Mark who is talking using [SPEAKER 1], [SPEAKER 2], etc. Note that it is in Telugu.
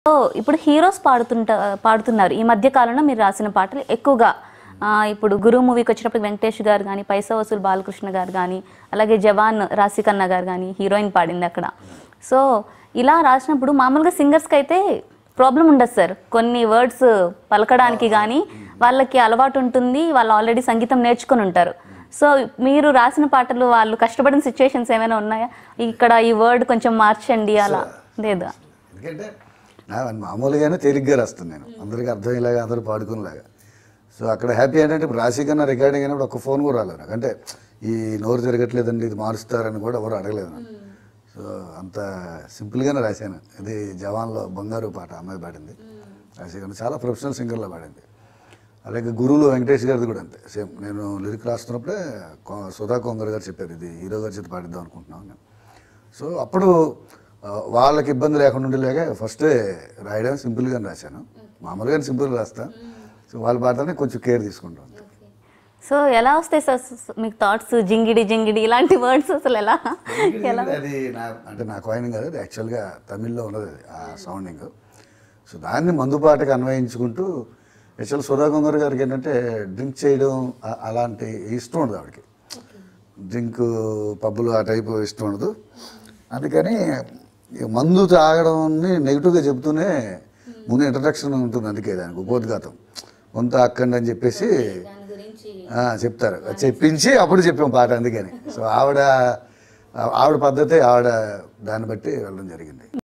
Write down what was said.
[SPEAKER 1] సో ఇప్పుడు హీరోస్ పాడుతుంట పాడుతున్నారు ఈ మధ్య కాలంలో మీరు రాసిన పాటలు ఎక్కువగా ఆ, ఇప్పుడు గురు మూవీకి వచ్చినప్పుడు వెంకటేష్ గారు కానీ పైసా వసూలు బాలకృష్ణ గారు కానీ అలాగే జవాన్ రాశికన్న గారు కానీ హీరోయిన్ పాడింది అక్కడ సో ఇలా రాసినప్పుడు మామూలుగా సింగర్స్కి అయితే ప్రాబ్లం ఉండదు సార్ కొన్ని వర్డ్స్ పలకడానికి కానీ వాళ్ళకి అలవాటు ఉంటుంది వాళ్ళు ఆల్రెడీ సంగీతం నేర్చుకొని ఉంటారు సో మీరు రాసిన పాటలు వాళ్ళు కష్టపడిన సిచ్యుయేషన్స్ ఏమైనా ఉన్నాయా ఇక్కడ ఈ వర్డ్ కొంచెం మార్చండి అలా లేదా
[SPEAKER 2] ఎందుకంటే నా మామూలుగానే తేలిగ్గా రాస్తాను నేను అందరికీ అర్థమయ్యేలాగా అందరూ పాడుకునేలాగా సో అక్కడ హ్యాపీ ఏంటంటే ఇప్పుడు రాశి కన్నా రికార్డింగ్ అయినప్పుడు ఒక్క ఫోన్ కూడా రాలేదు నాకు అంటే ఈ నోరు తిరగట్లేదండి ఇది మారుస్తారని కూడా ఎవరు అడగలేదు నాకు సో అంత సింపుల్గానే రాశాను ఇది జవాన్లో బంగారు పాట అమ్మాయి పాడింది రాశి కన్నా చాలా ప్రొఫెషనల్ సింగర్లో పాడింది అలాగే గురువులు వెంకటేష్ గారిది కూడా అంతే సేమ్ నేను లిరిక్ రాస్తున్నప్పుడే కొ- సుధా కొంగర్ గారు చెప్పారు ఇది హీరో గారి చేత పాడిద్దాం అనుకుంటున్నాను నేను సో అప్పుడు ఆ, వాళ్ళకి ఇబ్బంది లేకుండా ఉండేలాగా ఫస్టే రాయడం సింపుల్గానే రాశాను మామూలుగానే సింపుల్గా రాస్తా సో వాళ్ళు పాడతానే కొంచెం కేర్ తీసుకుంటాం అంతే
[SPEAKER 1] సో ఎలా వస్తాయి సార్ మీకు థాట్స్ జింగిడి జింగిడి ఇలాంటి వర్డ్స్ అసలు ఎలా ఎలా
[SPEAKER 2] అది నా అంటే నా కాయినింగ్ కాదు అది యాక్చువల్గా తమిళ్లో ఉన్నది అది ఆ సౌండింగ్ సో దాన్ని మందుపాటకి అన్వయించుకుంటూ యాక్చువల్ సుధా గంగారు గారికి ఏంటంటే డ్రింక్ చేయడం ఆ- అలాంటి ఇష్టం ఉండదు ఆవిడకి డ్రింక్ పబ్బులు ఆ టైపు ఇష్టం ఉండదు అందుకని ఈ మందు తాగడంని నెగిటివ్గా చెబుతూనే ముందు ఇంట్రడక్షన్ ఉంటుంది అందుకే దానికి ఉపోద్ఘాతం కొంత అక్కండి అని చెప్పేసి ఆ, చెప్తారు చెప్పించి అప్పుడు చెప్పాం పాట అందుకని సో ఆవిడ ఆవిడ పద్ధతి ఆవిడ దాన్ని బట్టి వెళ్ళడం జరిగింది